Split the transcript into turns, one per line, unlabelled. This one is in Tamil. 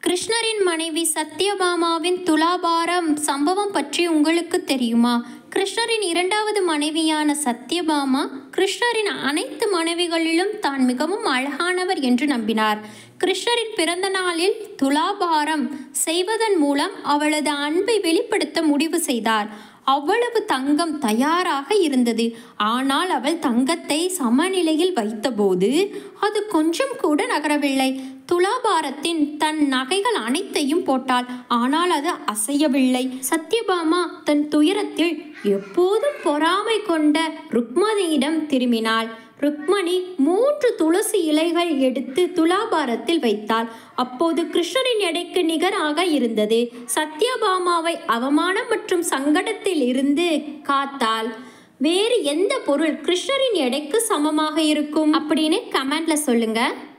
கிருஷ்ணரின் மனைவி சத்யபாமாவின் துலாபாரம் சம்பவம் பற்றி உங்களுக்கு தெரியுமா கிருஷ்ணரின் இரண்டாவது மனைவியான சத்யபாமா கிருஷ்ணரின் அனைத்து மனைவிகளிலும் தான் மிகவும் அழகானவர் என்று நம்பினார் கிருஷ்ணரின் பிறந்த நாளில் துலாபாரம் செய்வதன் மூலம் அவளது அன்பை வெளிப்படுத்த முடிவு செய்தார் அவ்வளவு தங்கம் தயாராக இருந்தது ஆனால் அவள் தங்கத்தை சமநிலையில் வைத்தபோது அது கொஞ்சம் கூட நகரவில்லை துலாபாரத்தின் தன் நகைகள் அனைத்தையும் போட்டாள் ஆனால் அது அசையவில்லை சத்யபாமா தன் துயரத்தில் எப்போதும் பொறாமை கொண்ட ருக்மணியிடம் திரும்பினாள் ருக்மணி மூன்று துளசி இலைகள் எடுத்து துலாபாரத்தில் வைத்தாள் அப்போது கிருஷ்ணரின் எடைக்கு நிகராக இருந்தது சத்யபாமாவை அவமானம் மற்றும் சங்கடத்தில் இருந்து காத்தாள் வேறு எந்த பொருள் கிருஷ்ணரின் எடைக்கு சமமாக இருக்கும் அப்படின்னு கமெண்ட்ல சொல்லுங்க